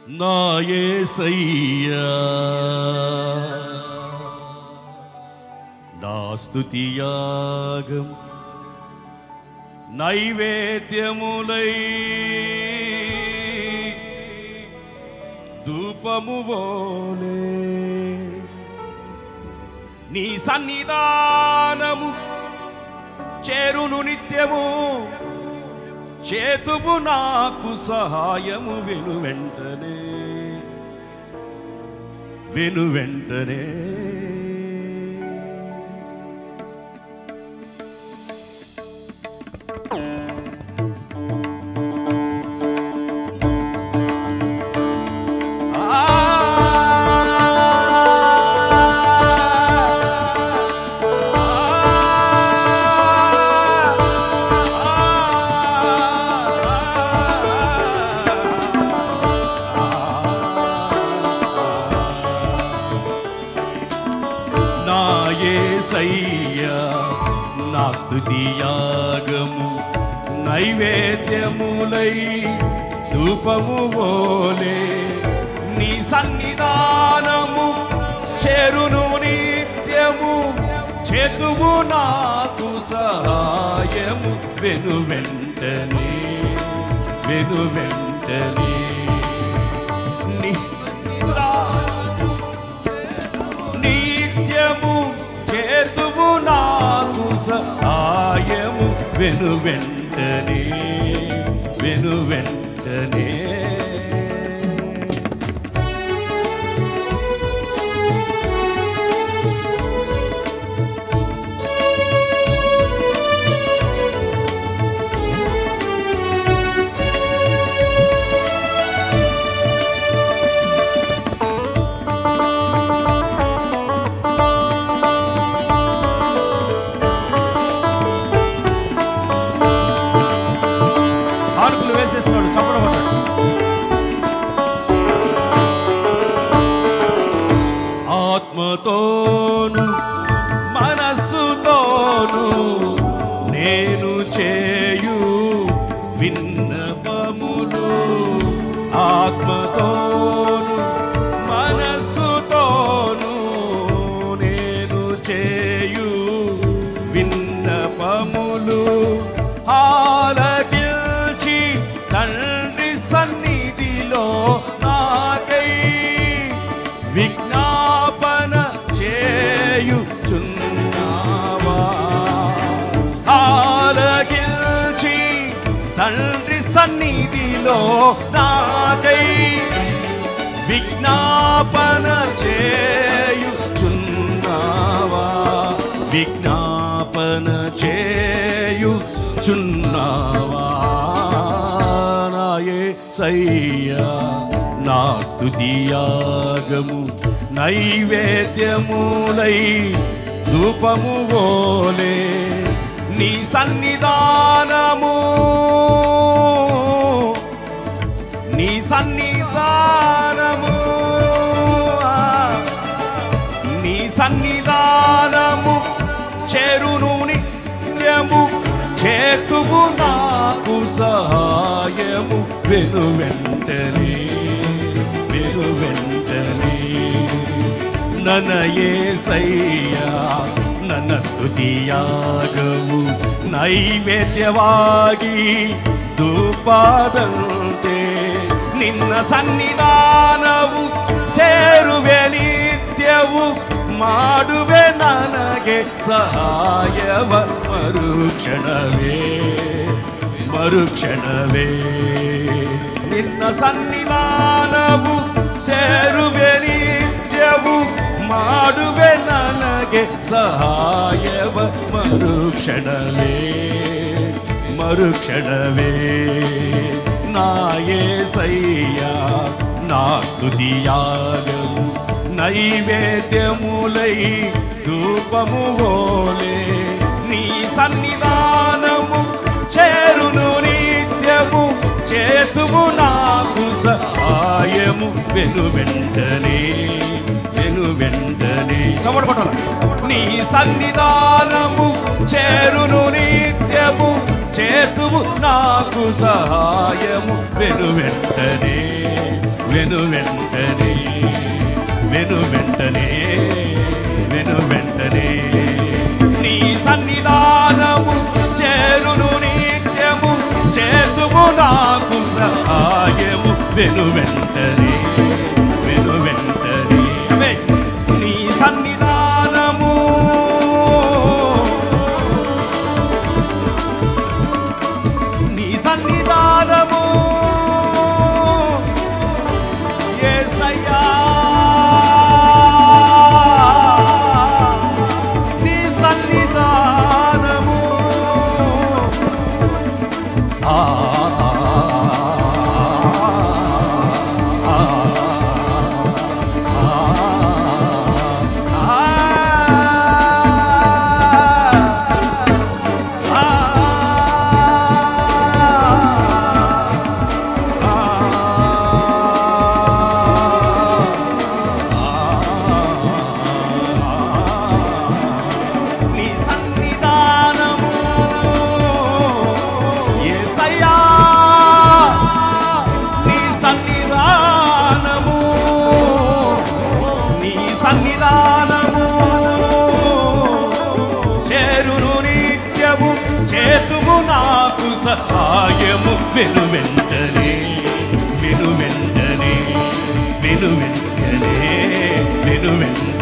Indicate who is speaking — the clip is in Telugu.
Speaker 1: నా యేసయ్యా నా స్తుతియాగం నైవేద్యములై ధూపము బోలే నీ సన్నిధానము చేరును నిత్యము చేతువు నాకు సహాయము విను వెంటనే విను వెంటనే నా యేసయ్యా నా స్తుతియాగము నైవేద్యములై ధూపము ఓలే నీ సన్నిధానము చేరును నిత్యము చేతువు నాకు సహాయము వెను వెంటనే వెను వెంటనే నీ సన్నిధానము నిత్యము చేతువు నాకు సహాయము వెను వెంటనే వెను వెంటనే ఆరుకులు వేసేస్తున్నాడు చప్పడం పడ్డాడు ఆత్మతోను మనస్సుతోను నేను చేయు విన్నపములు ఆత్మతోను మనస్సుతోను నేను చేయు విన్నపములు ఆలకిల్చి తండ్రి సన్నిధిలో నాకై విజ్ఞాపన చేయుచున్నావా ఆలకిల్చి తండ్రి సన్నిధిలో నాకై విజ్ఞాపన చేయుచున్నావా విజ్ఞాపన చేయుచున్నావా నాయే సయ్యా నా స్తుతియాగము నైవేద్యములై ధూపము ఓలే నీ సన్నిధానము నీ సన్నిధానము ఆ, నీ సన్నిధానము చేరును నిత్యము చేతువు నాకు సహాయము వెను వెంటనే వెను వెంటనే ననయే సయ్యా ನನ್ನ ಸ್ತುತಿಯಾಗವು ನೈವೇದ್ಯವಾಗಿ ಧೂಪಾದಂತೆ ನಿನ್ನ ಸನ್ನಿಧಾನವು ಸೇರುವೆ ನಿತ್ಯವು ಮಾಡುವೆ ನನಗೆ ಸಹಾಯವ ಮರುಕ್ಷಣವೇ ಮರುಕ್ಷಣವೇ ನಿನ್ನ ಸನ್ನಿಧಾನವು ಸೇರುವೆ ನಿತ್ಯವು ಮಾಡುವೆ ನನಗೆ ಸಹಾಯವ ಮರುಕ್ಷಣವೇ ಮರುಕ್ಷಣವೇ ನಾಯೇ ಸಯ್ಯ నా స్తుతియాగము నైవేద్యములై ధూపము ఓలే నీ సన్నిధానము చేరును నిత్యము చేతుము నాకు సహాయము వెను వెంటనే వెను వెంటనే చమట పట్టాల నీ సన్నిధానము చేరును నిత్యము చేతువు నాకు సహాయము వెను వెంటనే వెను వెంటనే వెను వెంటనే వెను వెంటనే నీ సన్నిధానము చేరును నిత్యము చేతుము నాకు సహాయము వెను వెంటనే వెను వెంటనే అవే. నీ సన్నిధానము నీ సన్నిధానము యేసయ్యా నీ సన్నిధానము ఆ నీ సన్నిధానము యేసయ్యా నీ సన్నిధానము నీ సన్నిధానము చేరును నిత్యము చేతుము నాకు సహాయము వెను వెంటనే వెను వెంటనే వెను వెంటనే వెను వెంటనే